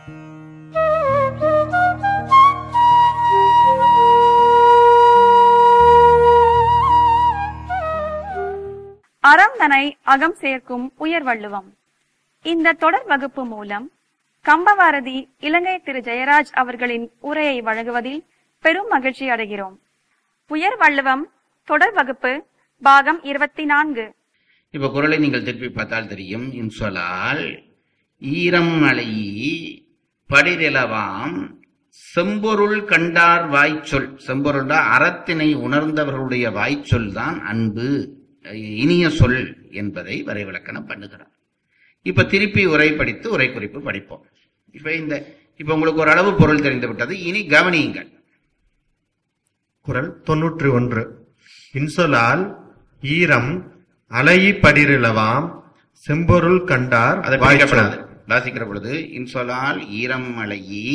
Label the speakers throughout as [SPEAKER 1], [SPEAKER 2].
[SPEAKER 1] அறம் தனை அகம் சேர்க்கும் உயர் வள்ளுவம் இந்த தொடர் வகுப்பு மூலம் கம்பவாரதி இலங்கை திரு ஜெயராஜ் அவர்களின் உரையை வழங்குவதில் பெரும் மகிழ்ச்சி அடைகிறோம் உயர் வள்ளுவம் தொடர் வகுப்பு பாகம் இருபத்தி நான்கு
[SPEAKER 2] இப்ப குரலை நீங்கள் திருப்பி பார்த்தால் தெரியும் இன்சொலால் ஈரம் மலையி படிரிலவாம் செம்பொருள் கண்டார் வாய்ச்சொல் செம்பொருள்டா அறத்தினை உணர்ந்தவர்களுடைய வாய்ச்சொல் தான் அன்பு இனிய சொல் என்பதை வரைவிலக்கணம் பண்ணுகிறார் இப்ப திருப்பி உரை படித்து உரை குறிப்பு படிப்போம் இப்ப இந்த இப்ப உங்களுக்கு ஒரு அளவு பொருள் தெரிந்து விட்டது இனி கவனியுங்கள்
[SPEAKER 3] குரல் தொன்னூற்றி ஒன்று இன்சொலால் ஈரம் அலையி படிரிலவாம் செம்பொருள் கண்டார்
[SPEAKER 2] அதை
[SPEAKER 3] வாய்ச்சொல்.
[SPEAKER 2] படிக்கப்படாது வாசிக்கிற பொழுது இன்சொலால் ஈரம் மலையி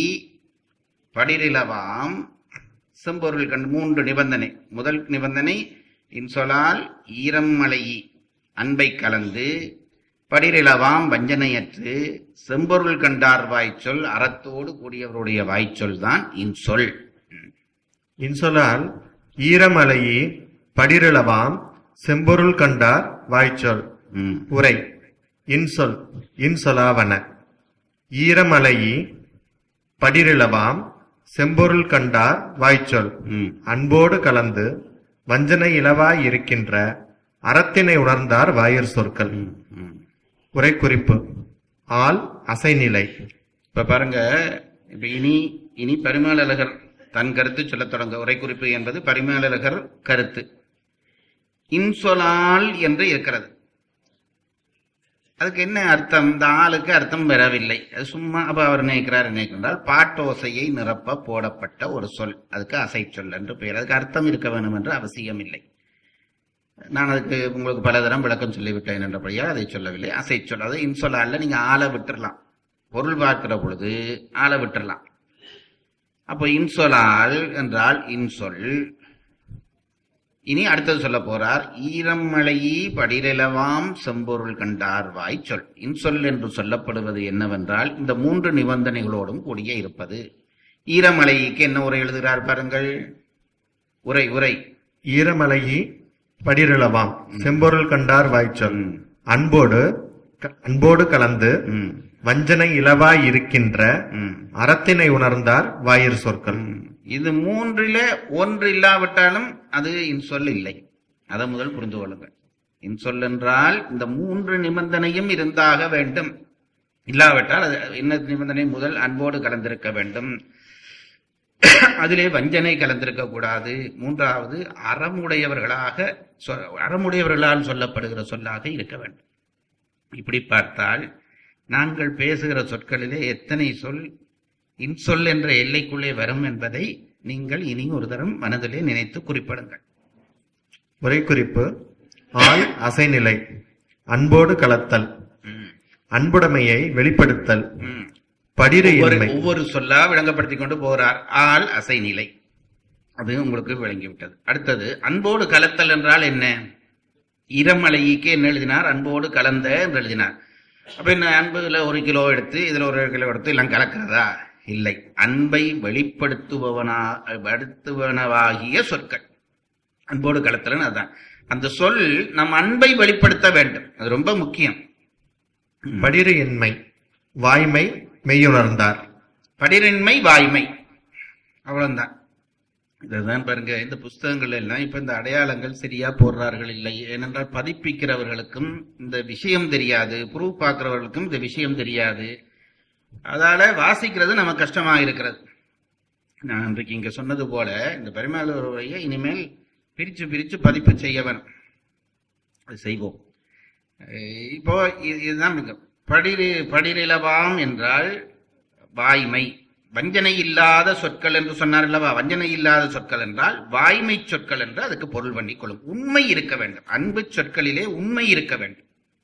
[SPEAKER 2] படிரிலவாம் செம்பொருள் கண்டு மூன்று நிபந்தனை முதல் நிபந்தனை இன்சொலால் ஈரம் மலையி அன்பை கலந்து படிரிலவாம் வஞ்சனையற்று செம்பொருள் கண்டார் வாய்ச்சொல் அறத்தோடு கூடியவருடைய வாய்ச்சொல் தான் இன்சொல்
[SPEAKER 3] இன்சொலால் ஈரமலையி படிரிலவாம் செம்பொருள் கண்டார் வாய்ச்சொல்
[SPEAKER 2] ம்.
[SPEAKER 3] உரை இன்சொல் இன்சொலாவன ஈரமலையி படிரிலவாம் செம்பொருள் கண்டார் வாய்ச்சொல்
[SPEAKER 2] ம்.
[SPEAKER 3] அன்போடு கலந்து வஞ்சனை இலவாய் இருக்கின்ற அறத்தினை உணர்ந்தார் வாயிற் சொற்கள்
[SPEAKER 2] ம். ம்.
[SPEAKER 3] உரை குறிப்பு ஆள் அசைநிலை
[SPEAKER 2] இப்ப பாருங்க இப்ப இனி இனி பரிமேலழகர் தன் கருத்து சொல்லத் தொடங்க உரை குறிப்பு என்பது பரிமேலழகர் கருத்து இன்சொலால் என்று இருக்கிறது அதுக்கு என்ன அர்த்தம் இந்த ஆளுக்கு அர்த்தம் வரவில்லை அது சும்மா அப்ப அவர் நினைக்கிறார் நினைக்கின்றால் பாட்டோசையை நிரப்ப போடப்பட்ட ஒரு சொல் அதுக்கு அசை சொல் என்று பெயர் அதுக்கு அர்த்தம் இருக்க வேண்டும் என்று அவசியம் இல்லை நான் அதுக்கு உங்களுக்கு பலதரம் விளக்கம் சொல்லிவிட்டேன் என்றபடியால் அதை சொல்லவில்லை அசை சொல் அது இன்சொல்லால நீங்க ஆளை விட்டுறலாம் பொருள் பார்க்கிற பொழுது ஆளை விட்டுறலாம் அப்போ இன்சொலால் என்றால் இன்சொல் இனி அடுத்தது சொல்ல போறார் ஈரமலையி படிரிலவாம் செம்பொருள் கண்டார் வாய் சொல் இன்சொல் என்று சொல்லப்படுவது என்னவென்றால் இந்த மூன்று நிபந்தனைகளோடும் கூடிய இருப்பது ஈரமலைக்கு என்ன உரை எழுதுகிறார் பாருங்கள் உரை உரை
[SPEAKER 3] ஈரமலையி படிரிலவாம் செம்பொருள் கண்டார் வாய்ச்சொல்
[SPEAKER 2] ம்,
[SPEAKER 3] அன்போடு க- அன்போடு கலந்து
[SPEAKER 2] ம்,
[SPEAKER 3] வஞ்சனை இலவாய் இருக்கின்ற
[SPEAKER 2] ம்.
[SPEAKER 3] அறத்தினை உணர்ந்தார் வாயிற் சொற்கள்
[SPEAKER 2] இது மூன்றில ஒன்று இல்லாவிட்டாலும் அது இன்சொல் இல்லை அதை முதல் புரிந்து கொள்ளுங்கள் இன்சொல் என்றால் இந்த மூன்று நிபந்தனையும் இருந்தாக வேண்டும் இல்லாவிட்டால் அது என்ன நிபந்தனை முதல் அன்போடு கலந்திருக்க வேண்டும் அதிலே வஞ்சனை கலந்திருக்க கூடாது மூன்றாவது அறமுடையவர்களாக சொ- அறமுடையவர்களால் சொல்லப்படுகிற சொல்லாக இருக்க வேண்டும் இப்படி பார்த்தால் நாங்கள் பேசுகிற சொற்களிலே எத்தனை சொல் இன்சொல் என்ற எல்லைக்குள்ளே வரும் என்பதை நீங்கள் இனி ஒரு தரம் மனதிலே நினைத்து குறிப்பிடுங்கள்
[SPEAKER 3] உரை குறிப்பு ஆள் அசைநிலை அன்போடு கலத்தல்
[SPEAKER 2] ம்,
[SPEAKER 3] அன்புடைமையை வெளிப்படுத்தல்
[SPEAKER 2] ம்.
[SPEAKER 3] படிறு
[SPEAKER 2] ஒவ்வொரு
[SPEAKER 3] இன்மை
[SPEAKER 2] ஒவ்வொரு சொல்லா விளங்கப்படுத்திக் கொண்டு போகிறார் ஆள் அசை நிலை அது உங்களுக்கு விளங்கிவிட்டது அடுத்தது அன்போடு கலத்தல் என்றால் என்ன இரமலைக்கு என்ன எழுதினார் அன்போடு கலந்த என்று எழுதினார் அப்ப என்ன அன்புல ஒரு கிலோ எடுத்து இதுல ஒரு கிலோ எடுத்து எல்லாம் கலக்கிறதா இல்லை அன்பை வெளிப்படுத்துபவனா படுத்துவனவாகிய சொற்கள் அன்போடு கலத்தலன்னு அதான் அந்த சொல் நம் அன்பை வெளிப்படுத்த வேண்டும் அது ரொம்ப முக்கியம்
[SPEAKER 3] படிறு இன்மை வாய்மை மெய்யுணர்ந்தார்
[SPEAKER 2] படிரின்மை வாய்மை அவ்வளவுதான் இதுதான் பாருங்க இந்த புஸ்தகங்கள் எல்லாம் இப்ப இந்த அடையாளங்கள் சரியா போடுறார்கள் இல்லை ஏனென்றால் பதிப்பிக்கிறவர்களுக்கும் இந்த விஷயம் தெரியாது ப்ரூவ் பார்க்கிறவர்களுக்கும் இந்த விஷயம் தெரியாது அதால வாசிக்கிறது நமக்கு கஷ்டமா இருக்கிறது நான் இன்றைக்கு இங்க சொன்னது போல இந்த பரிமாளுடைய இனிமேல் பிரிச்சு பிரிச்சு பதிப்பு செய்ய வேணும் அது செய்வோம் அஹ் இப்போ இது- இதுதான் மிக படிரி படிரிலவாம் என்றால் வாய்மை வஞ்சனை இல்லாத சொற்கள் என்று சொன்னார் அல்லவா வஞ்சனை இல்லாத சொற்கள் என்றால் வாய்மை சொற்கள் என்று அதுக்கு பொருள் பண்ணிக் கொள்ளும் உண்மை இருக்க வேண்டும் அன்பு சொற்களிலே உண்மை இருக்க வேண்டும்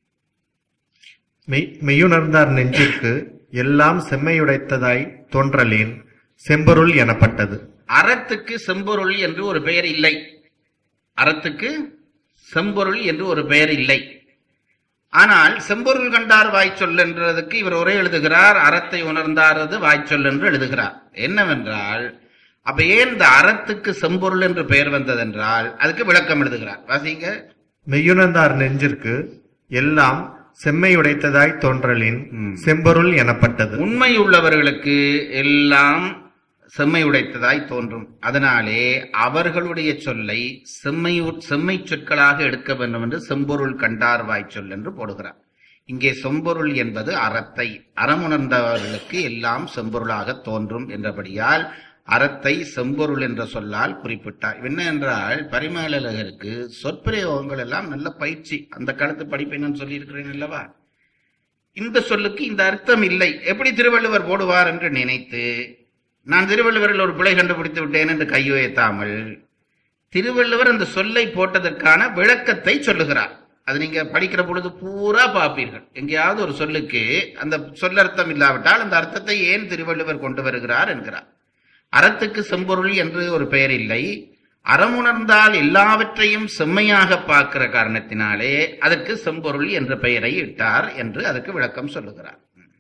[SPEAKER 3] மெய் மெய்யுணர்ந்தார் நெஞ்சிற்கு எல்லாம் செம்மையுடைத்ததாய் தோன்றலேன் செம்பொருள் எனப்பட்டது
[SPEAKER 2] அறத்துக்கு செம்பொருள் என்று ஒரு பெயர் இல்லை அறத்துக்கு செம்பொருள் என்று ஒரு பெயர் இல்லை ஆனால் செம்பொருள் கண்டார் வாய்ச்சொல் என்றதுக்கு இவர் உரை எழுதுகிறார் அறத்தை உணர்ந்தாரது வாய்ச்சொல் என்று எழுதுகிறார் என்னவென்றால் அப்ப ஏன் இந்த அறத்துக்கு செம்பொருள் என்று பெயர் வந்ததென்றால் அதுக்கு விளக்கம் எழுதுகிறார் வாசிங்க
[SPEAKER 3] மெய்யுணர்ந்தார் நெஞ்சிற்கு எல்லாம் செம்மையுடைத்ததாய் தோன்றலின்
[SPEAKER 2] ம்.
[SPEAKER 3] செம்பொருள் எனப்பட்டது
[SPEAKER 2] உண்மை உள்ளவர்களுக்கு எல்லாம் செம்மை உடைத்ததாய் தோன்றும் அதனாலே அவர்களுடைய சொல்லை செம்மையூர் செம்மை சொற்களாக எடுக்க வேண்டும் என்று செம்பொருள் கண்டார் வாய்ச்சொல் என்று போடுகிறார் இங்கே செம்பொருள் என்பது அறத்தை அறமுணர்ந்தவர்களுக்கு எல்லாம் செம்பொருளாக தோன்றும் என்றபடியால் அறத்தை செம்பொருள் என்ற சொல்லால் குறிப்பிட்டார் என்ன என்றால் பரிமேலழகருக்கு சொற்பிரயோகங்கள் எல்லாம் நல்ல பயிற்சி அந்த காலத்து படிப்பேன்னு சொல்லியிருக்கிறேன் அல்லவா இந்த சொல்லுக்கு இந்த அர்த்தம் இல்லை எப்படி திருவள்ளுவர் போடுவார் என்று நினைத்து நான் திருவள்ளுவரில் ஒரு பிழை கண்டுபிடித்து விட்டேன் என்று கையுயர்த்தாமல் திருவள்ளுவர் அந்த சொல்லை போட்டதற்கான விளக்கத்தை சொல்லுகிறார் அது நீங்க படிக்கிற பொழுது பூரா பார்ப்பீர்கள் எங்கேயாவது ஒரு சொல்லுக்கு அந்த சொல்லர்த்தம் இல்லாவிட்டால் அந்த அர்த்தத்தை ஏன் திருவள்ளுவர் கொண்டு வருகிறார் என்கிறார் அறத்துக்கு செம்பொருள் என்று ஒரு பெயர் இல்லை அறமுணர்ந்தால் எல்லாவற்றையும் செம்மையாக பார்க்கிற காரணத்தினாலே அதற்கு செம்பொருள் என்ற பெயரை இட்டார் என்று அதற்கு விளக்கம் சொல்லுகிறார்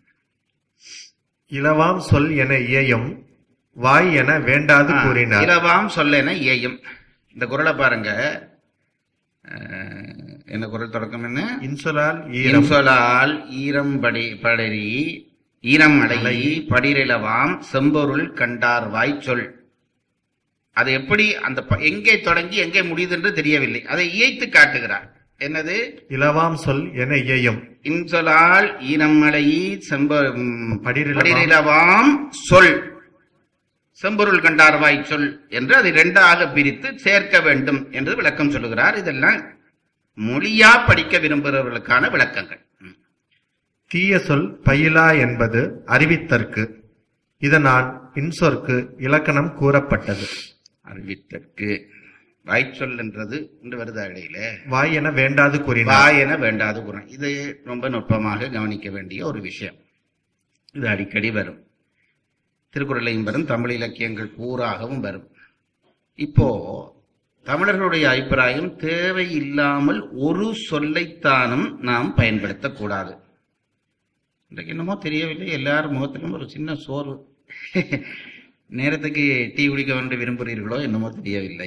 [SPEAKER 3] இலவாம் சொல் என இயையும் வாய் என வேண்டாது
[SPEAKER 2] ஆ,
[SPEAKER 3] கூறினார்
[SPEAKER 2] இலவாம் சொல்லென ஏயும் இந்த குரலை பாருங்க அஹ், என்ன குரல் தொடக்கம் என்ன
[SPEAKER 3] இன்சொலால் ஈரம்
[SPEAKER 2] இன்சொலால் ஈரம் படி படரி ஈரம் அடை படிரிலவாம் செம்பொருள் கண்டார் வாய்ச்சொல் அது எப்படி அந்த ப- எங்கே தொடங்கி எங்கே முடியுது என்று தெரியவில்லை அதை இயைத்து காட்டுகிறார் என்னது
[SPEAKER 3] இலவாம் சொல் என இயையும்
[SPEAKER 2] இன்சொலால் ஈரமலை செம்ப ம்,
[SPEAKER 3] படிரிலவாம்.
[SPEAKER 2] படிரிலவாம் சொல் செம்பொருள் கண்டார்வாய் சொல் என்று அதை இரண்டாக பிரித்து சேர்க்க வேண்டும் என்று விளக்கம் சொல்லுகிறார் இதெல்லாம் மொழியா படிக்க விரும்புகிறவர்களுக்கான விளக்கங்கள் ம்.
[SPEAKER 3] தீய சொல் பயிலா என்பது அறிவித்தற்கு இதனால் இன்சொற்கு இலக்கணம் கூறப்பட்டது
[SPEAKER 2] அறிவித்தற்கு வாய்ச்சொல் என்றது இன்று வருதா இடையில
[SPEAKER 3] வாய் என வேண்டாது கூறினார்
[SPEAKER 2] வாய் என வேண்டாது குணம் இது ரொம்ப நுட்பமாக கவனிக்க வேண்டிய ஒரு விஷயம் இது அடிக்கடி வரும் திருக்குறளையும் வரும் தமிழ் இலக்கியங்கள் பூராகவும் வரும் இப்போ தமிழர்களுடைய அபிப்பிராயம் தேவையில்லாமல் ஒரு சொல்லைத்தானும் நாம் பயன்படுத்தக்கூடாது இன்றைக்கு என்னமோ தெரியவில்லை எல்லார் முகத்திலும் ஒரு சின்ன சோர்வு நேரத்துக்கு டீ குடிக்க வேண்டும் விரும்புகிறீர்களோ என்னமோ தெரியவில்லை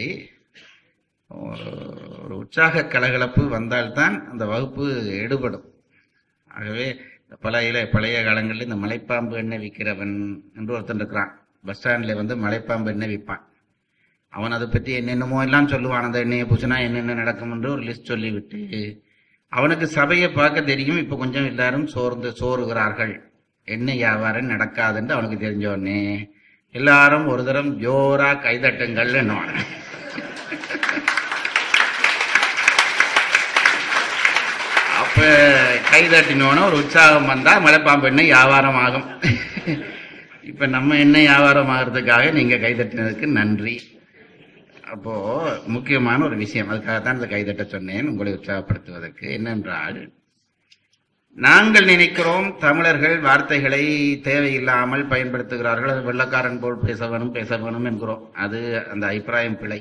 [SPEAKER 2] ஒரு- ஒரு உற்சாக கலகலப்பு வந்தால்தான் அந்த வகுப்பு எடுபடும் ஆகவே இந்த பழைய பழைய காலங்களில் இந்த மலைப்பாம்பு எண்ணெய் விற்கிறவன் என்று ஒருத்தன் இருக்கிறான் பஸ் ஸ்டாண்ட்ல வந்து மலைப்பாம்பு எண்ணெய் விற்பான் அவன் அதை பற்றி என்னென்னமோ எல்லாம் சொல்லுவான் அந்த எண்ணெயை பூசினா என்னென்ன நடக்கும் என்று ஒரு லிஸ்ட் சொல்லிவிட்டு அவனுக்கு சபையை பார்க்க தெரியும் இப்போ கொஞ்சம் எல்லாரும் சோர்ந்து சோறுகிறார்கள் எண்ணெய் வியாபாரம் நடக்காதுன்னு அவனுக்கு தெரிஞ்ச உடனே எல்லாரும் ஒரு தரம் ஜோரா கைதட்டுங்கள் அப்ப கைதட்டினோன்னு ஒரு உற்சாகம் வந்தா மலைப்பாம்பு எண்ணெய் வியாபாரம் ஆகும் இப்ப நம்ம எண்ணெய் வியாபாரம் ஆகிறதுக்காக நீங்க கைதட்டினதுக்கு நன்றி அப்போ முக்கியமான ஒரு விஷயம் அதுக்காகத்தான் இந்த கைதட்ட சொன்னேன் உங்களை உற்சாகப்படுத்துவதற்கு என்னென்றால் நாங்கள் நினைக்கிறோம் தமிழர்கள் வார்த்தைகளை தேவையில்லாமல் பயன்படுத்துகிறார்கள் அது வெள்ளக்காரன் போல் பேச வேணும் பேச வேணும் என்கிறோம் அது அந்த அபிப்பிராயம் பிழை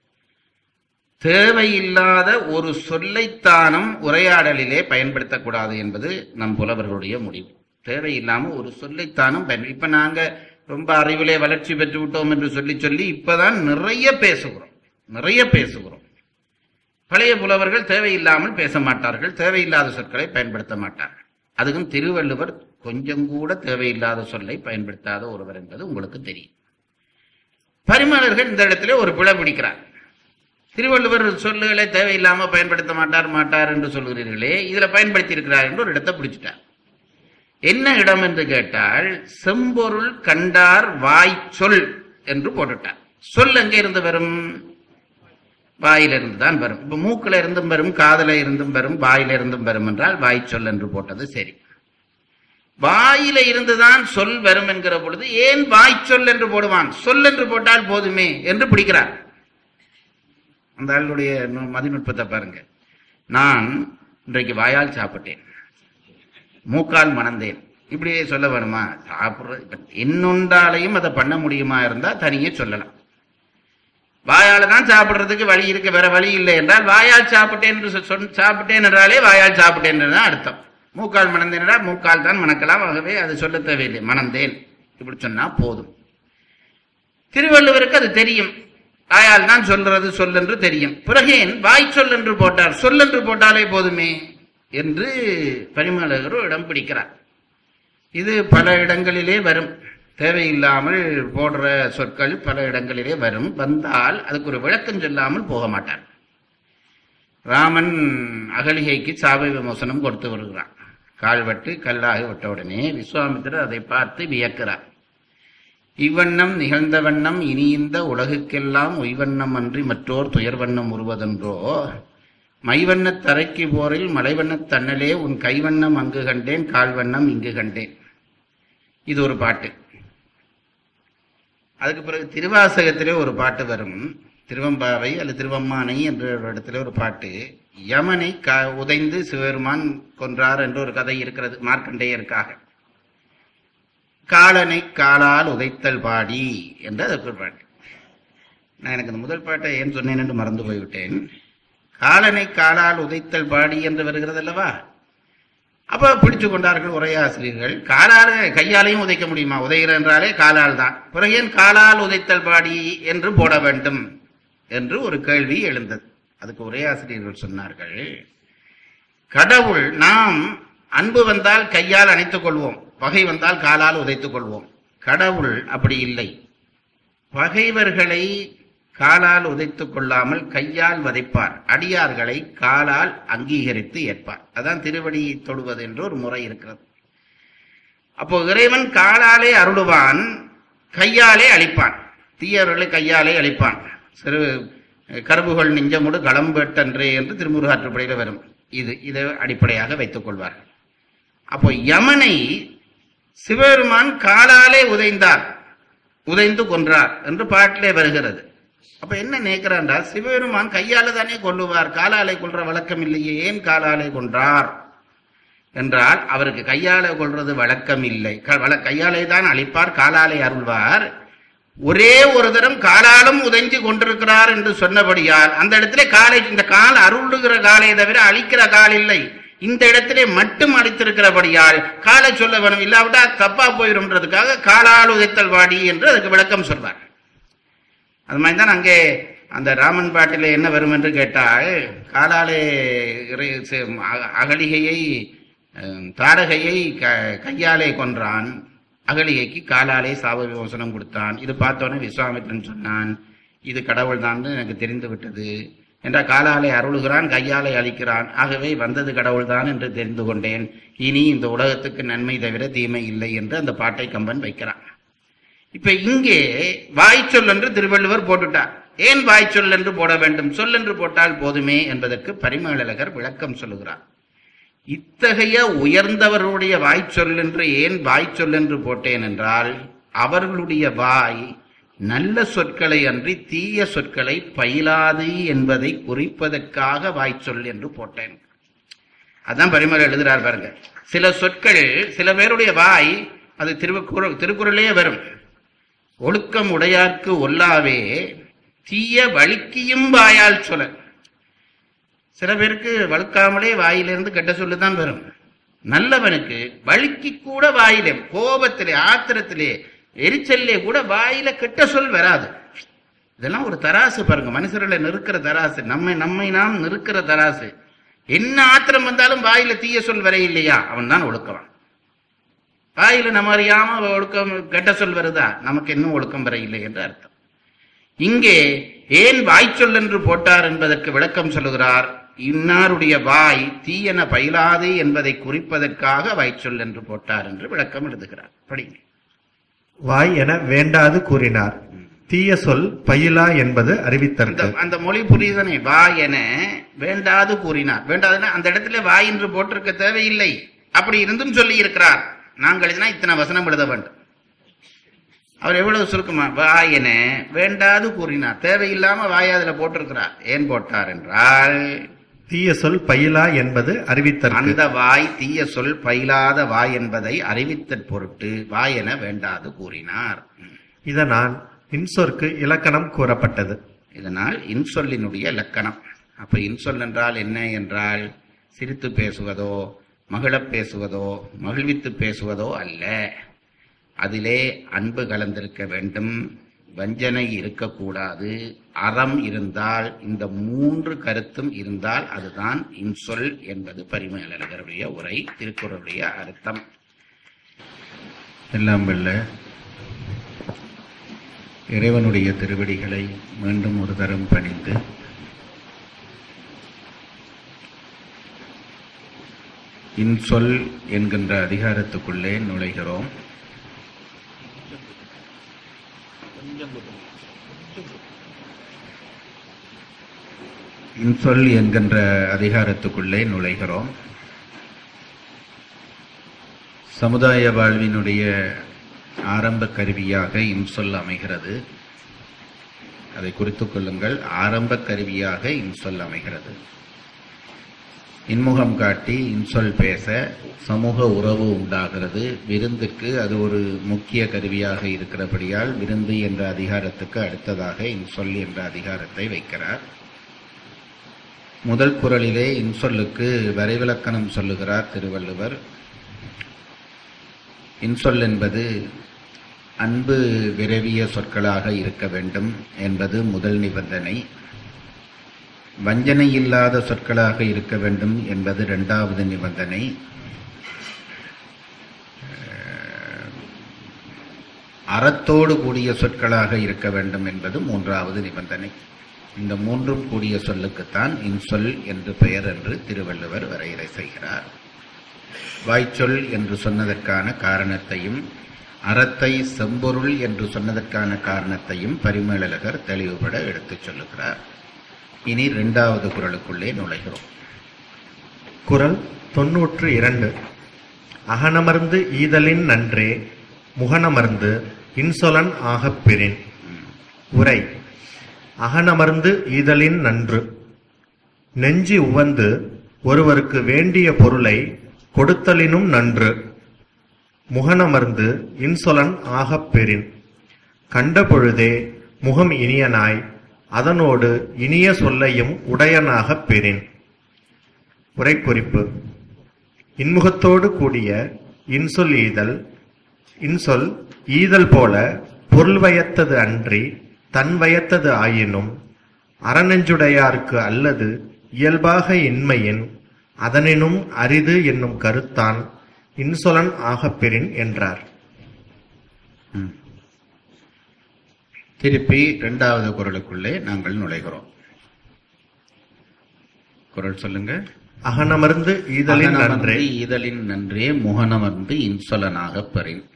[SPEAKER 2] தேவையில்லாத ஒரு சொல்லைத்தானும் உரையாடலிலே பயன்படுத்தக்கூடாது என்பது நம் புலவர்களுடைய முடிவு தேவையில்லாம ஒரு சொல்லைத்தானும் பயன் இப்ப நாங்க ரொம்ப அறிவிலே வளர்ச்சி பெற்று விட்டோம் என்று சொல்லி சொல்லி இப்பதான் நிறைய பேசுகிறோம் நிறைய பேசுகிறோம் பழைய புலவர்கள் தேவையில்லாமல் பேச மாட்டார்கள் தேவையில்லாத சொற்களை பயன்படுத்த மாட்டார்கள் அதுக்கும் திருவள்ளுவர் கொஞ்சம் கூட தேவையில்லாத சொல்லை பயன்படுத்தாத ஒருவர் என்பது உங்களுக்கு தெரியும் பரிமாளர்கள் இந்த இடத்துல ஒரு பிழை பிடிக்கிறார் திருவள்ளுவர் சொல்லுகளை தேவையில்லாம பயன்படுத்த மாட்டார் மாட்டார் என்று சொல்கிறீர்களே இதுல பயன்படுத்தி இருக்கிறார் என்று ஒரு இடத்தை பிடிச்சிட்டார் என்ன இடம் என்று கேட்டால் செம்பொருள் கண்டார் வாய் சொல் என்று போட்டுட்டார் சொல் எங்க இருந்து வரும் வாயிலிருந்து தான் வரும் இப்ப மூக்குல இருந்தும் வரும் காதுல இருந்தும் வரும் வாயில இருந்தும் வரும் என்றால் வாய் சொல் என்று போட்டது சரி வாயில இருந்துதான் சொல் வரும் என்கிற பொழுது ஏன் வாய் சொல் என்று போடுவான் சொல் என்று போட்டால் போதுமே என்று பிடிக்கிறார் அந்த ஆளுடைய நு- மதிநுட்பத்தை பாருங்க நான் இன்றைக்கு வாயால் சாப்பிட்டேன் மூக்கால் மணந்தேன் இப்படியே சொல்ல வேணுமா சாப்பிடுற இப்ப இன்னொன்றாலையும் அதை பண்ண முடியுமா இருந்தா தனியே சொல்லலாம் வாயால தான் சாப்பிடுறதுக்கு வழி இருக்கு வேற வழி இல்லை என்றால் வாயால் சாப்பிட்டேன் என்று சொ- சொன்- சாப்பிட்டேன் என்றாலே வாயால் சாப்பிட்டேன் என்று தான் அர்த்தம் மூக்கால் மணந்தேன் என்றால் மூக்கால் தான் மணக்கலாம் ஆகவே அது சொல்ல தேவையில்லை மணந்தேன் இப்படி சொன்னா போதும் திருவள்ளுவருக்கு அது தெரியும் வாயால் தான் சொல்றது சொல் என்று தெரியும் பிறகு ஏன் வாய் சொல் என்று போட்டார் சொல் என்று போட்டாலே போதுமே என்று பரிமளகர் இடம் பிடிக்கிறார் இது பல இடங்களிலே வரும் தேவையில்லாமல் போடுற சொற்கள் பல இடங்களிலே வரும் வந்தால் அதுக்கு ஒரு விளக்கம் சொல்லாமல் போக மாட்டார் ராமன் அகலிகைக்கு சாப விமோசனம் கொடுத்து வருகிறான் கால்வட்டு கல்லாகி விட்ட உடனே விஸ்வாமித்திரர் அதை பார்த்து வியக்கிறார் இவ்வண்ணம் நிகழ்ந்த வண்ணம் இனி இந்த உலகுக்கெல்லாம் உய்வண்ணம் அன்றி மற்றோர் துயர்வண்ணம் உருவதென்றோ மைவண்ணத் தரைக்கு போரில் மலைவண்ணத் தன்னலே உன் கைவண்ணம் அங்கு கண்டேன் கால்வண்ணம் இங்கு கண்டேன் இது ஒரு பாட்டு அதுக்கு பிறகு திருவாசகத்திலே ஒரு பாட்டு வரும் திருவம்பாவை அல்லது திருவம்மானை என்ற ஒரு இடத்துல ஒரு பாட்டு யமனை க உதைந்து சிவபெருமான் கொன்றார் என்ற ஒரு கதை இருக்கிறது மார்க்கண்டேயருக்காக காலனை காலால் உதைத்தல் பாடி என்று அதுக்கு ஒரு பாட்டு நான் எனக்கு இந்த முதல் பாட்டை ஏன் சொன்னேன் என்று மறந்து போய்விட்டேன் காலனை காலால் உதைத்தல் பாடி என்று வருகிறது அல்லவா அப்ப பிடிச்சு கொண்டார்கள் உரையாசிரியர்கள் காலால கையாலையும் உதைக்க முடியுமா உதைகிற என்றாலே காலால் தான் பிறகு ஏன் காலால் உதைத்தல் பாடி என்று போட வேண்டும் என்று ஒரு கேள்வி எழுந்தது அதுக்கு உரையாசிரியர்கள் சொன்னார்கள் கடவுள் நாம் அன்பு வந்தால் கையால் அணைத்துக் கொள்வோம் பகை வந்தால் காலால் உதைத்துக் கொள்வோம் கடவுள் அப்படி இல்லை பகைவர்களை காலால் உதைத்துக் கொள்ளாமல் கையால் வதைப்பார் அடியார்களை காலால் அங்கீகரித்து ஏற்பார் அதான் திருவடியை தொடுவது என்று ஒரு முறை இருக்கிறது அப்போ இறைவன் காலாலே அருளுவான் கையாலே அழிப்பான் தீயவர்களை கையாலே அழிப்பான் சிறு கருபுகள் நெஞ்சமுடு களம்பெட்டன்றே என்று திருமுருகாற்றுப்படையில் வரும் இது இதை அடிப்படையாக வைத்துக் கொள்வார்கள் அப்போ யமனை சிவபெருமான் காலாலே உதைந்தார் உதைந்து கொன்றார் என்று பாட்டிலே வருகிறது அப்ப என்ன நினைக்கிறான்டா சிவபெருமான் கையால தானே கொல்லுவார் காலாலே கொல்ற வழக்கம் இல்லையே ஏன் காலாலே கொன்றார் என்றால் அவருக்கு கையாலே கொள்றது வழக்கம் இல்லை க- வழ- கையாலே தான் அழிப்பார் காலாலே அருள்வார் ஒரே ஒரு தரம் காலாலும் உதைஞ்சு கொண்டிருக்கிறார் என்று சொன்னபடியால் அந்த இடத்திலே காலை இந்த கால் அருளுகிற காலை தவிர அழிக்கிற கால் இல்லை இந்த இடத்திலே மட்டும் அழித்திருக்கிறபடியால் காலை சொல்ல வேணும் இல்லாவிட்டா தப்பா போயிரும்ன்றதுக்காக காலால் உதைத்தல் வாடி என்று அதுக்கு விளக்கம் சொல்வார் அது மாதிரி தான் அங்கே அந்த ராமன் பாட்டிலே என்ன வரும் என்று கேட்டால் காலாலே இறை- செ- அக- அகலிகையை அஹ், தாரகையை க- கையாலே கொன்றான் அகலிகைக்கு காலாலே சாப விமோசனம் கொடுத்தான் இது பார்த்தோன்னே விஸ்வாமித்திரன் சொன்னான் இது கடவுள் தான் எனக்கு தெரிந்து விட்டது என்றால் காலாலே அருளுகிறான் கையாலே அழிக்கிறான் ஆகவே வந்தது கடவுள்தான் என்று தெரிந்து கொண்டேன் இனி இந்த உலகத்துக்கு நன்மை தவிர தீமை இல்லை என்று அந்த பாட்டை கம்பன் வைக்கிறான் இப்ப இங்கே வாய்ச்சொல் என்று திருவள்ளுவர் போட்டுட்டார் ஏன் வாய்ச்சொல் என்று போட வேண்டும் சொல் என்று போட்டால் போதுமே என்பதற்கு பரிமேலழகர் விளக்கம் சொல்லுகிறார் இத்தகைய உயர்ந்தவர்களுடைய வாய்ச்சொல் என்று ஏன் வாய்ச்சொல் என்று போட்டேன் என்றால் அவர்களுடைய வாய் நல்ல சொற்களை அன்றி தீய சொற்களை பயிலாது என்பதை குறிப்பதற்காக வாய்ச்சொல் என்று போட்டேன் அதான் பரிமள எழுதுறார் பாருங்க சில சொற்கள் சில பேருடைய வாய் அது திருக்குறள் திருக்குறளே வரும் ஒழுக்கம் உடையார்க்கு ஒல்லாவே தீய வழுக்கியும் வாயால் சொல சில பேருக்கு வழுக்காமலே வாயிலிருந்து கெட்ட சொல்லு தான் வரும் நல்லவனுக்கு வழுக்கி கூட வாயிலே கோபத்திலே ஆத்திரத்திலே எரிச்சல்லே கூட வாயில கெட்ட சொல் வராது இதெல்லாம் ஒரு தராசு பாருங்க மனுஷர்களை நிறுக்கிற தராசு நம்மை நம்மை நாம் நிறுக்கிற தராசு என்ன ஆத்திரம் வந்தாலும் வாயில தீய சொல் வர இல்லையா அவன் தான் ஒழுக்கவான் வாயில நம்ம அறியாம ஒழுக்கம் கெட்ட சொல் வருதா நமக்கு இன்னும் ஒழுக்கம் வர இல்லை என்று அர்த்தம் இங்கே ஏன் வாய்ச்சொல் என்று போட்டார் என்பதற்கு விளக்கம் சொல்லுகிறார் இன்னாருடைய வாய் தீயன பயிலாது என்பதை குறிப்பதற்காக வாய்ச்சொல் என்று போட்டார் என்று விளக்கம் எழுதுகிறார் படிங்க
[SPEAKER 3] வாய் என வேண்டாது கூறினார் தீய சொல் பயிலா என்பது
[SPEAKER 2] அந்த
[SPEAKER 3] அறிவித்தற்கு
[SPEAKER 2] அந்த மொழி புரியுதனே வா என வேண்டாது கூறினார் வேண்டாதுன்னா அந்த இடத்துல வா என்று போட்டிருக்க தேவையில்லை அப்படி இருந்தும் சொல்லி இருக்கிறார் நாங்கள் எழுதினா இத்தனை வசனம் எழுத வேண்டும் அவர் எவ்வளவு சுருக்கமா வா என வேண்டாது கூறினார் தேவையில்லாம வாய் அதுல போட்டிருக்கிறார் ஏன் போட்டார் என்றால்
[SPEAKER 3] தீய சொல் பயிலா என்பது அறிவித்தற்கு
[SPEAKER 2] அந்த வாய் தீய சொல் பயிலாத வாய் என்பதை அறிவித்தற் பொருட்டு வாய் என வேண்டாது கூறினார் ம்.
[SPEAKER 3] இதனால் இன்சொற்கு இலக்கணம் கூறப்பட்டது
[SPEAKER 2] இதனால் இன்சொல்லினுடைய லக்கணம் அப்ப இன்சொல் என்றால் என்ன என்றால் சிரித்து பேசுவதோ மகிழப் பேசுவதோ மகிழ்வித்து பேசுவதோ அல்ல அதிலே அன்பு கலந்திருக்க வேண்டும் வஞ்சனை இருக்கக்கூடாது அறம் இருந்தால் இந்த மூன்று கருத்தும் இருந்தால் அதுதான் இன்சொல் என்பது பரிமேலழகருடைய உரை திருக்குறளுடைய அர்த்தம் எல்லாம் வல்ல இறைவனுடைய திருவடிகளை மீண்டும் ஒரு தரம் பணிந்து இன்சொல் என்கின்ற அதிகாரத்துக்குள்ளே நுழைகிறோம் இன்சொல் என்கின்ற அதிகாரத்துக்குள்ளே நுழைகிறோம் சமுதாய வாழ்வினுடைய ஆரம்ப கருவியாக இன்சொல் அமைகிறது அதை குறித்துக் கொள்ளுங்கள் ஆரம்ப கருவியாக இன்சொல் அமைகிறது இன்முகம் காட்டி இன்சொல் பேச சமூக உறவு உண்டாகிறது விருந்துக்கு அது ஒரு முக்கிய கருவியாக இருக்கிறபடியால் விருந்து என்ற அதிகாரத்துக்கு அடுத்ததாக இன்சொல் என்ற அதிகாரத்தை வைக்கிறார் முதல் குரலிலே இன்சொல்லுக்கு வரைவிலக்கணம் சொல்லுகிறார் திருவள்ளுவர் இன்சொல் என்பது அன்பு விரவிய சொற்களாக இருக்க வேண்டும் என்பது முதல் நிபந்தனை வஞ்சனை இல்லாத சொற்களாக இருக்க வேண்டும் என்பது இரண்டாவது நிபந்தனை அறத்தோடு கூடிய சொற்களாக இருக்க வேண்டும் என்பது மூன்றாவது நிபந்தனை இந்த மூன்றும் கூடிய சொல்லுக்குத்தான் இன்சொல் என்று பெயர் என்று திருவள்ளுவர் வரையறை செய்கிறார் வாய்ச்சொல் என்று சொன்னதற்கான காரணத்தையும் அறத்தை செம்பொருள் என்று சொன்னதற்கான காரணத்தையும் பரிமேலழகர் தெளிவுபட எடுத்துச் சொல்லுகிறார் இனி இரண்டாவது குரலுக்குள்ளே நுழைகிறோம்
[SPEAKER 3] குரல் தொன்னூற்று இரண்டு அகனமர்ந்து ஈதலின் நன்றே முகனமர்ந்து இன்சொலன் ஆகப் பெறின் உரை அகனமர்ந்து ஈதலின் நன்று நெஞ்சி உவந்து ஒருவருக்கு வேண்டிய பொருளை கொடுத்தலினும் நன்று முகனமர்ந்து இன்சொலன் ஆகப் பெறின் கண்ட பொழுதே முகம் இனியனாய் அதனோடு இனிய சொல்லையும் உடையனாகப் பெறின் உரைக்குறிப்பு இன்முகத்தோடு கூடிய இன்சொல் ஈதல் இன்சொல் ஈதல் போல பொருள் வயத்தது அன்றி தன் வயத்தது ஆயினும் அறநெஞ்சுடையார்க்கு அல்லது இயல்பாக இன்மையின் அதனினும் அரிது என்னும் கருத்தான் இன்சொலன் ஆகப்பெறின் என்றார்
[SPEAKER 2] திருப்பி இரண்டாவது குரலுக்குள்ளே நாங்கள் நுழைகிறோம் குரல் சொல்லுங்க
[SPEAKER 3] அகனமர்ந்து ஈதலின் நன்றே
[SPEAKER 2] அகனமர்ந்து ஈதலின் நன்றே முகனமர்ந்து இன்சொலனாகப் பெறின்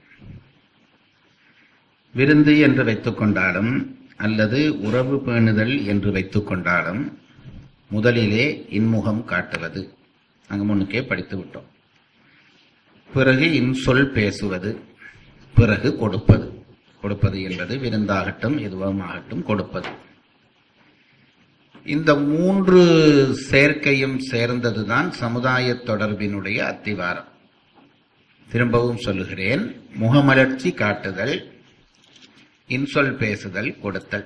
[SPEAKER 2] விருந்து என்று வைத்துக் கொண்டாலும் அல்லது உறவு பேணுதல் என்று வைத்துக் கொண்டாலும் முதலிலே இன்முகம் காட்டுவது அங்க முன்னுக்கே படித்து விட்டோம் பிறகு இன்சொல் பேசுவது பிறகு கொடுப்பது கொடுப்பது என்பது விருந்தாகட்டும் எதுவாகட்டும் கொடுப்பது இந்த மூன்று சேர்க்கையும் சேர்ந்ததுதான் சமுதாய தொடர்பினுடைய அத்திவாரம் திரும்பவும் சொல்லுகிறேன் முகமலர்ச்சி காட்டுதல் இன்சொல் பேசுதல் கொடுத்தல்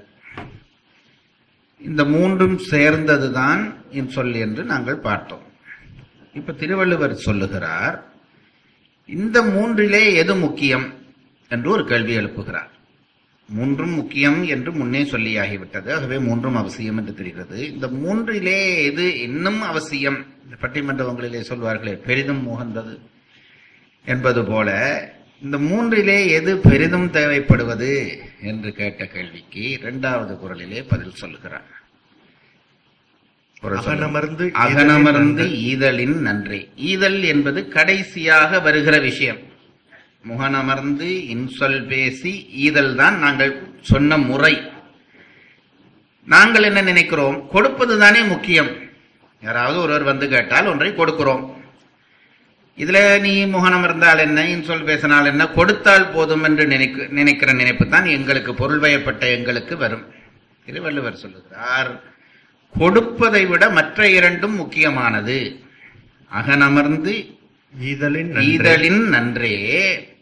[SPEAKER 2] இந்த மூன்றும் சேர்ந்ததுதான் இன்சொல் என்று நாங்கள் பார்த்தோம் இப்ப திருவள்ளுவர் சொல்லுகிறார் இந்த மூன்றிலே எது முக்கியம் என்று ஒரு கேள்வி எழுப்புகிறார் மூன்றும் முக்கியம் என்று முன்னே சொல்லியாகிவிட்டது ஆகவே மூன்றும் அவசியம் என்று தெரிகிறது இந்த மூன்றிலே எது இன்னும் அவசியம் இந்த பட்டிமன்றங்களிலே சொல்வார்களே பெரிதும் முகந்தது என்பது போல இந்த மூன்றிலே எது பெரிதும் தேவைப்படுவது என்று கேட்ட கேள்விக்கு இரண்டாவது குரலிலே பதில் சொல்லுகிறார் குரல் சொல்லுங்க.
[SPEAKER 3] அகனமர்ந்து ஈதலின்
[SPEAKER 2] அகனமர்ந்து
[SPEAKER 3] நன்று.
[SPEAKER 2] ஈதலின் நன்றே ஈதல் என்பது கடைசியாக வருகிற விஷயம் முகனமர்ந்து இன்சொல் பேசி ஈதல் தான் நாங்கள் சொன்ன முறை நாங்கள் என்ன நினைக்கிறோம் கொடுப்பது தானே முக்கியம் யாராவது ஒருவர் வந்து கேட்டால் ஒன்றை கொடுக்கிறோம் இதுல நீ முகனம் இருந்தால் என்ன இன்சொல் பேசினால் என்ன கொடுத்தால் போதும் என்று நினைக்க நினைக்கிற நினைப்பு தான் எங்களுக்கு பொருள் வயப்பட்ட எங்களுக்கு வரும் திருவள்ளுவர் சொல்லுகிறார் கொடுப்பதை விட மற்ற இரண்டும் முக்கியமானது அகனமர்ந்து
[SPEAKER 3] ஈதலின் நன்றே
[SPEAKER 2] ஈதலின் நன்றே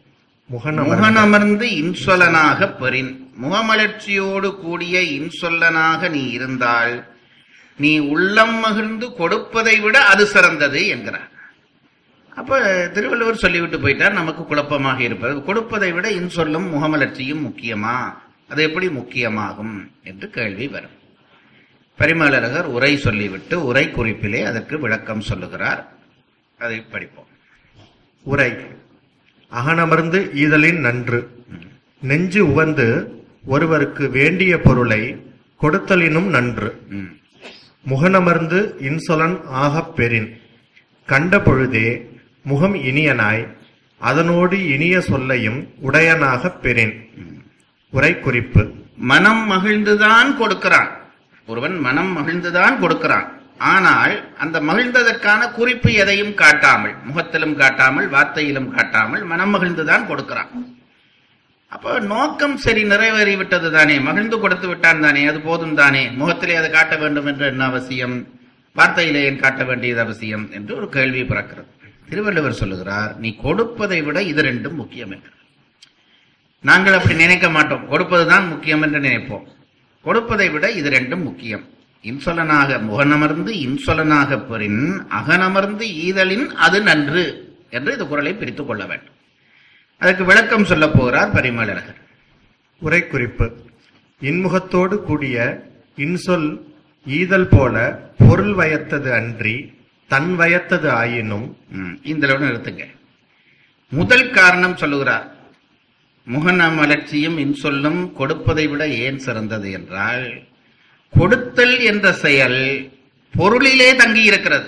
[SPEAKER 3] முகனமர்ந்து
[SPEAKER 2] முகனமர்ந்து இன்சொலனாக பெறின் முகமலர்ச்சியோடு கூடிய இன்சொல்லனாக நீ இருந்தால் நீ உள்ளம் மகிழ்ந்து கொடுப்பதை விட அது சிறந்தது என்கிறார் அப்ப திருவள்ளுவர் சொல்லிவிட்டு போயிட்டார் நமக்கு குழப்பமாக இருப்பது கொடுப்பதை விட இன்சொல்லும் முகமலர்ச்சியும் முக்கியமா அது எப்படி முக்கியமாகும் என்று கேள்வி வரும் பரிமலரகர் உரை சொல்லிவிட்டு உரை குறிப்பிலே அதற்கு விளக்கம் சொல்லுகிறார் அதை படிப்போம்
[SPEAKER 3] உரை அகனமர்ந்து ஈதலின் நன்று நெஞ்சு உவந்து ஒருவருக்கு வேண்டிய பொருளை கொடுத்தலினும் நன்று
[SPEAKER 2] ம்.
[SPEAKER 3] முகனமர்ந்து இன்சொலன் ஆகப் பெறின் கண்ட பொழுதே முகம் இனியனாய் அதனோடு இனிய சொல்லையும் உடையனாகப் பெறின் உரை குறிப்பு
[SPEAKER 2] மனம் மகிழ்ந்துதான் கொடுக்கிறான் ஒருவன் மனம் மகிழ்ந்துதான் கொடுக்கிறான் ஆனால் அந்த மகிழ்ந்ததற்கான குறிப்பு எதையும் காட்டாமல் முகத்திலும் காட்டாமல் வார்த்தையிலும் காட்டாமல் மனம் மகிழ்ந்துதான் கொடுக்கிறான் அப்போ நோக்கம் சரி நிறைவேறிவிட்டது தானே மகிழ்ந்து கொடுத்து விட்டான் தானே அது போதும் தானே முகத்திலே அதை காட்ட வேண்டும் என்று என்ன அவசியம் வார்த்தையிலே ஏன் காட்ட வேண்டியது அவசியம் என்று ஒரு கேள்வி பிறக்கிறது திருவள்ளுவர் சொல்லுகிறார் நீ கொடுப்பதை விட இது ரெண்டும் முக்கியம் என்று நாங்கள் அப்படி நினைக்க மாட்டோம் கொடுப்பதுதான் முக்கியம் என்று நினைப்போம் கொடுப்பதை விட இது ரெண்டும் முக்கியம் இன்சொலனாக முகனமர்ந்து இன்சொலனாக பெறின் அகனமர்ந்து ஈதலின் அது நன்று என்று இந்த குரலை பிரித்துக் கொள்ள வேண்டும் அதற்கு விளக்கம் சொல்ல போகிறார் பரிமளகர்
[SPEAKER 3] உரை குறிப்பு இன்முகத்தோடு கூடிய இன்சொல் ஈதல் போல பொருள் வயத்தது அன்றி தன் வயத்தது ஆயினும்
[SPEAKER 2] ம், இந்த அளவு நிறுத்துங்க முதல் காரணம் சொல்லுகிறார் முகன மலர்ச்சியும் இன்சொல்லும் கொடுப்பதை விட ஏன் சிறந்தது என்றால் கொடுத்தல் என்ற செயல் பொருளிலே தங்கி இருக்கிறது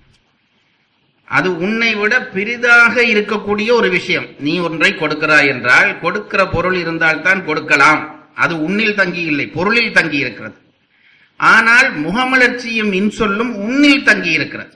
[SPEAKER 2] அது உன்னை விட பெரிதாக இருக்கக்கூடிய ஒரு விஷயம் நீ ஒன்றை கொடுக்கிறாய் என்றால் கொடுக்கிற பொருள் இருந்தால்தான் கொடுக்கலாம் அது உன்னில் தங்கி இல்லை பொருளில் தங்கி இருக்கிறது ஆனால் முகமலர்ச்சியும் இன்சொல்லும் உன்னில் தங்கி இருக்கிறது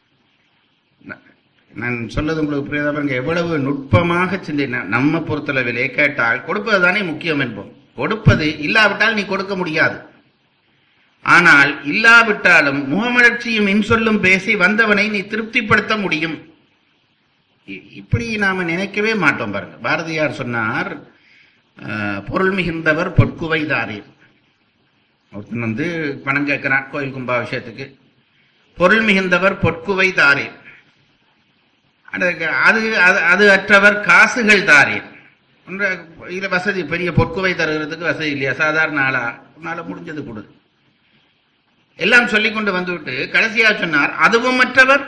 [SPEAKER 2] நான் சொல்றது உங்களுக்கு புரியாத பாருங்க எவ்வளவு நுட்பமாக சிந்தை நம்ம பொறுத்தளவிலே கேட்டால் கொடுப்பது தானே முக்கியம் என்போம் கொடுப்பது இல்லாவிட்டால் நீ கொடுக்க முடியாது ஆனால் இல்லாவிட்டாலும் முகமலர்ச்சியும் இன்சொல்லும் பேசி வந்தவனை நீ திருப்திப்படுத்த முடியும் இ- இப்படி நாம நினைக்கவே மாட்டோம் பாருங்க பாரதியார் சொன்னார் அஹ், பொருள் மிகுந்தவர் பொற்குவைதாரீர் ஒருத்தன் வந்து பணம் கேட்கிறான் கோயில் கும்பாபிஷேகத்துக்கு பொருள் மிகுந்தவர் பொற்குவை தாரீர் அதுக்கு அது அது- அது அற்றவர் காசுகள் தாரீர் ஒன்ற- இதுல வசதி பெரிய பொற்குவை தருகிறதுக்கு வசதி இல்லையா சாதாரண ஆளா உன்னால முடிஞ்சது கொடு எல்லாம் சொல்லிக் கொண்டு வந்துவிட்டு கடைசியா சொன்னார் அதுவும் மற்றவர்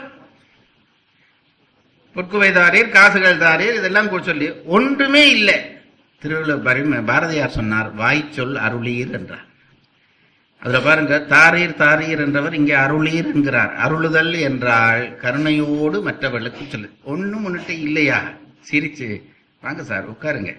[SPEAKER 2] பொற்குவை தாரீர் காசுகள் தாரீர் இதெல்லாம் கூட சொல்லி ஒன்றுமே இல்லை திருவள்ளுவர் பரிம- பாரதியார் சொன்னார் வாய்ச்சொல் அருளீர் என்றார் அதுல பாருங்க தாரீர் தாரீர் என்றவர் இங்கே அருளீர் என்கிறார் அருளுதல் என்றால் கருணையோடு மற்றவர்களுக்கு சொல்லு ஒண்ணும் முன்னிட்டு இல்லையா சிரிச்சு வாங்க சார் உட்காருங்க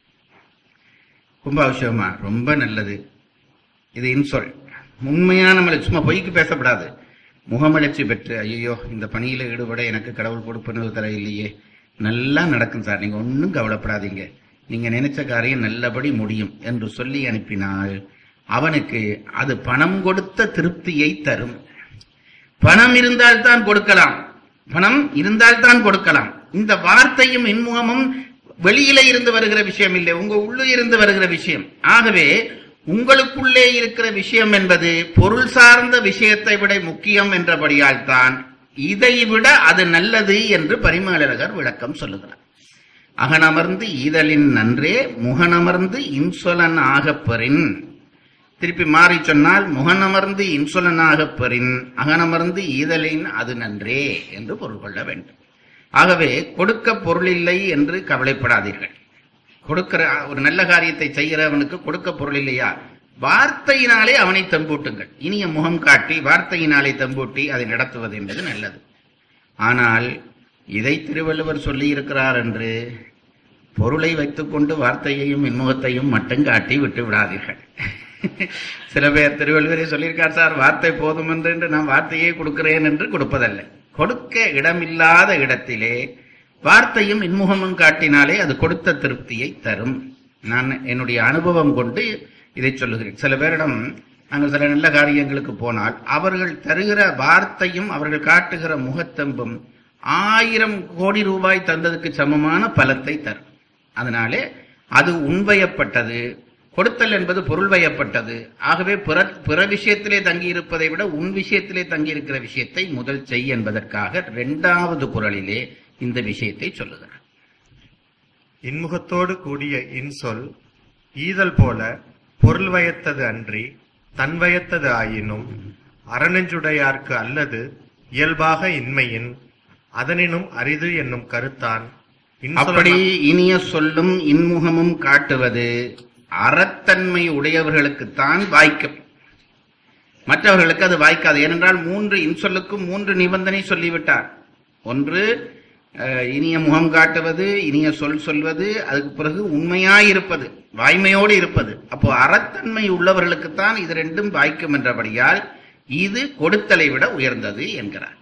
[SPEAKER 2] கும்பாபிஷேகமா ரொம்ப நல்லது இது இன்சொல் உண்மையான மலர்ச்சி சும்மா பொய்க்கு பேசப்படாது முகமலர்ச்சி பெற்று ஐயோ இந்த பணியில ஈடுபட எனக்கு கடவுள் கொடுப்பனவு தர இல்லையே நல்லா நடக்கும் சார் நீங்க ஒன்றும் கவலைப்படாதீங்க நீங்க நினைச்ச காரியம் நல்லபடி முடியும் என்று சொல்லி அனுப்பினால் அவனுக்கு அது பணம் கொடுத்த திருப்தியை தரும் பணம் இருந்தால்தான் கொடுக்கலாம் பணம் இருந்தால்தான் கொடுக்கலாம் இந்த வார்த்தையும் இன்முகமும் வெளியில இருந்து வருகிற விஷயம் இல்லை உங்க உள்ளே இருந்து வருகிற விஷயம் ஆகவே உங்களுக்குள்ளே இருக்கிற விஷயம் என்பது பொருள் சார்ந்த விஷயத்தை விட முக்கியம் என்றபடியால் தான் இதை விட அது நல்லது என்று பரிமேலழகர் விளக்கம் சொல்லுகிறார் அகனமர்ந்து ஈதலின் நன்றே முகனமர்ந்து இன்சொலன் ஆகப்பெறின் திருப்பி மாறி சொன்னால் முகனமர்ந்து இன்சொலனாகப் பெறின் அகனமர்ந்து ஈதலின் அது நன்றே என்று பொருள் கொள்ள வேண்டும் ஆகவே கொடுக்க பொருள் இல்லை என்று கவலைப்படாதீர்கள் கொடுக்கிற ஒரு நல்ல காரியத்தை செய்கிறவனுக்கு கொடுக்க பொருள் இல்லையா வார்த்தையினாலே அவனை தம்பூட்டுங்கள் இனிய முகம் காட்டி வார்த்தையினாலே தம்பூட்டி அதை நடத்துவது என்பது நல்லது ஆனால் இதை திருவள்ளுவர் சொல்லி இருக்கிறார் என்று பொருளை வைத்துக்கொண்டு வார்த்தையையும் இன்முகத்தையும் மட்டும் காட்டி விட்டு விடாதீர்கள் சில பேர் திருவள்ளுவரே சொல்லியிருக்கார் சார் வார்த்தை போதும் என்று என்று நான் வார்த்தையே கொடுக்கிறேன் என்று கொடுப்பதல்ல கொடுக்க இடமில்லாத இடத்திலே வார்த்தையும் இன்முகமும் காட்டினாலே அது கொடுத்த திருப்தியை தரும் நான் என்னுடைய அனுபவம் கொண்டு இதை சொல்லுகிறேன் சில பேரிடம் நாங்கள் சில நல்ல காரியங்களுக்கு போனால் அவர்கள் தருகிற வார்த்தையும் அவர்கள் காட்டுகிற முகத்தம்பும் ஆயிரம் கோடி ரூபாய் தந்ததுக்கு சமமான பலத்தை தரும் அதனாலே அது உண்வயப்பட்டது கொடுத்தல் என்பது பொருள்வயப்பட்டது ஆகவே பிற பிற விஷயத்திலே தங்கியிருப்பதை விட உன் விஷயத்திலே தங்கியிருக்கிற விஷயத்தை முதல் செய் என்பதற்காக இரண்டாவது குரலிலே இந்த விஷயத்தை சொல்லுகிறார்
[SPEAKER 3] இன்முகத்தோடு கூடிய இன்சொல் ஈதல் போல பொருள் வயத்தது அன்றி தன் வயத்தது ஆயினும் அறநெஞ்சுடையார்க்கு அல்லது இயல்பாக இன்மையின் அதனினும் அரிது என்னும் கருத்தான் இன்சொல்
[SPEAKER 2] அப்படி இனிய சொல்லும் இன்முகமும் காட்டுவது அறத்தன்மை உடையவர்களுக்குத்தான் வாய்க்கும் மற்றவர்களுக்கு அது வாய்க்காது ஏனென்றால் மூன்று இன்சொல்லுக்கும் மூன்று நிபந்தனை சொல்லிவிட்டார் ஒன்று அஹ், இனிய முகம் காட்டுவது இனிய சொல் சொல்வது அதுக்கு பிறகு உண்மையாயிருப்பது வாய்மையோடு இருப்பது அப்போ அறத்தன்மை உள்ளவர்களுக்குத்தான் இது ரெண்டும் வாய்க்கும் என்றபடியால் இது கொடுத்தலை விட உயர்ந்தது என்கிறார்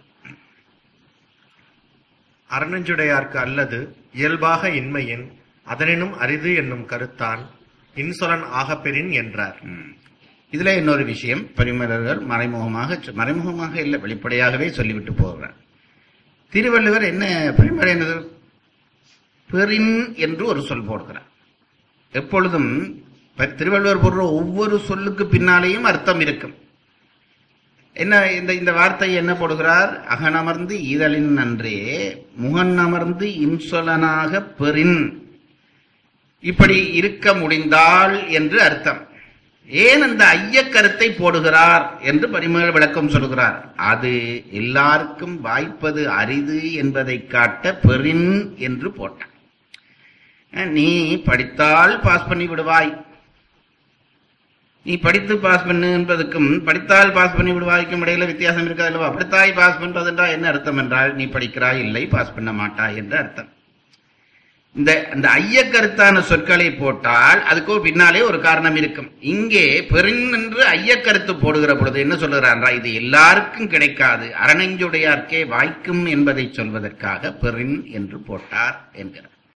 [SPEAKER 3] அறநெஞ்சுடையார்க்கு அல்லது இயல்பாக இன்மையின் அதனினும் அரிது என்னும் கருத்தான் இன்சொலன் ஆகப்பெறின் என்றார்
[SPEAKER 2] ம். இதுல இன்னொரு விஷயம் பரிமலர்கள் மறைமுகமாக சொ- மறைமுகமாக இல்லை வெளிப்படையாகவே சொல்லிவிட்டு போகிறார் திருவள்ளுவர் என்ன பரிமலை என்னது பெரின் என்று ஒரு சொல் போடுகிறார் எப்பொழுதும் ப- திருவள்ளுவர் போடுற ஒவ்வொரு சொல்லுக்கு பின்னாலேயும் அர்த்தம் இருக்கும் என்ன இந்த இந்த வார்த்தை என்ன போடுகிறார் அகனமர்ந்து ஈதலின் நன்றே முகனமர்ந்து இன்சொலனாக பெறின் இப்படி இருக்க முடிந்தால் என்று அர்த்தம் ஏன் அந்த ஐயக்கருத்தை போடுகிறார் என்று பரிமள விளக்கம் சொல்கிறார் அது எல்லாருக்கும் வாய்ப்பது அரிது என்பதை காட்ட பெறின் என்று போட்டான் அஹ் நீ படித்தால் பாஸ் பண்ணி விடுவாய் நீ படித்து பாஸ் பண்ணு என்பதற்கும் படித்தால் பாஸ் பண்ணி விடுவாய்க்கும் இடையில வித்தியாசம் இருக்காது அல்லவா படித்தாய் பாஸ் பண்றது என்றால் என்ன அர்த்தம் என்றால் நீ படிக்கிறாய் இல்லை பாஸ் பண்ண மாட்டாய் என்று அர்த்தம் இந்த அந்த ஐயக்கருத்தான சொற்களை போட்டால் அதுக்கோ பின்னாலே ஒரு காரணம் இருக்கும் இங்கே பெருன் என்று ஐயக்கருத்து போடுகிற பொழுது என்ன சொல்லுகிறாரா இது எல்லாருக்கும் கிடைக்காது அரணஞ்சுடையார்க்கே வாய்க்கும் என்பதை சொல்வதற்காக பெருன் என்று போட்டார் என்கிறார்